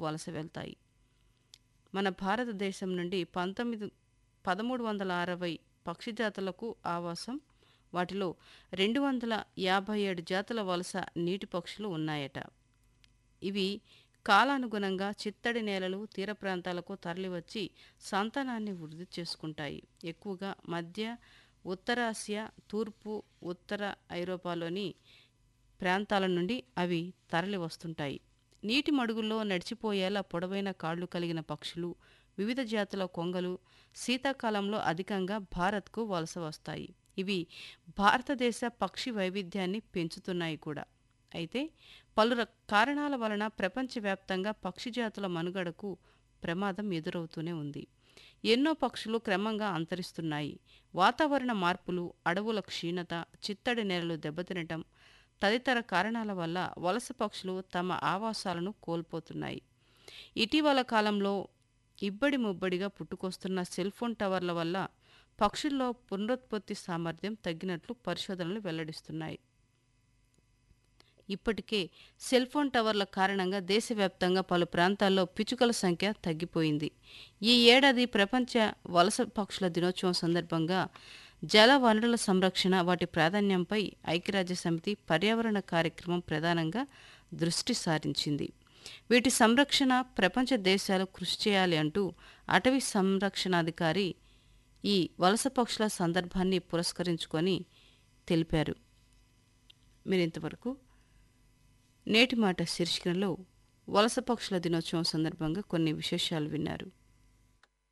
వలస వెళ్తాయి మన భారతదేశం నుండి పంతొమ్మిది పదమూడు వందల అరవై పక్షి జాతులకు ఆవాసం వాటిలో రెండు వందల యాభై ఏడు జాతుల వలస నీటి పక్షులు ఉన్నాయట ఇవి కాలానుగుణంగా చిత్తడి నేలలు తీర ప్రాంతాలకు తరలివచ్చి సంతానాన్ని వృద్ధి చేసుకుంటాయి ఎక్కువగా మధ్య ఉత్తరాసియా తూర్పు ఉత్తర ఐరోపాలోని ప్రాంతాల నుండి అవి తరలి వస్తుంటాయి నీటి మడుగుల్లో నడిచిపోయేలా పొడవైన కాళ్ళు కలిగిన పక్షులు వివిధ జాతుల కొంగలు శీతాకాలంలో అధికంగా భారత్కు వలస వస్తాయి ఇవి భారతదేశ పక్షి వైవిధ్యాన్ని పెంచుతున్నాయి కూడా అయితే పలు ర- కారణాల వలన ప్రపంచవ్యాప్తంగా పక్షి జాతుల మనుగడకు ప్రమాదం ఎదురవుతూనే ఉంది ఎన్నో పక్షులు క్రమంగా అంతరిస్తున్నాయి వాతావరణ మార్పులు అడవుల క్షీణత చిత్తడి నేలలు దెబ్బతినటం తదితర కారణాల వల్ల వలస పక్షులు తమ ఆవాసాలను కోల్పోతున్నాయి ఇటీవల కాలంలో ఇబ్బడి ముబ్బడిగా పుట్టుకొస్తున్న సెల్ ఫోన్ టవర్ల వల్ల పక్షుల్లో పునరుత్పత్తి సామర్థ్యం తగ్గినట్లు పరిశోధనలు వెల్లడిస్తున్నాయి ఇప్పటికే సెల్ ఫోన్ టవర్ల కారణంగా దేశవ్యాప్తంగా పలు ప్రాంతాల్లో పిచుకల సంఖ్య తగ్గిపోయింది ఈ ఏడాది ప్రపంచ వలస పక్షుల దినోత్సవం సందర్భంగా జల వనరుల సంరక్షణ వాటి ప్రాధాన్యంపై ఐక్యరాజ్య సమితి పర్యావరణ కార్యక్రమం ప్రధానంగా దృష్టి సారించింది వీటి సంరక్షణ ప్రపంచ దేశాలు కృషి చేయాలి అంటూ అటవీ సంరక్షణాధికారి ఈ వలస పక్షుల సందర్భాన్ని పురస్కరించుకొని తెలిపారు మీరు ఇంతవరకు నేటి మాట శీర్షికలో వలస పక్షుల దినోత్సవం సందర్భంగా కొన్ని విశేషాలు విన్నారు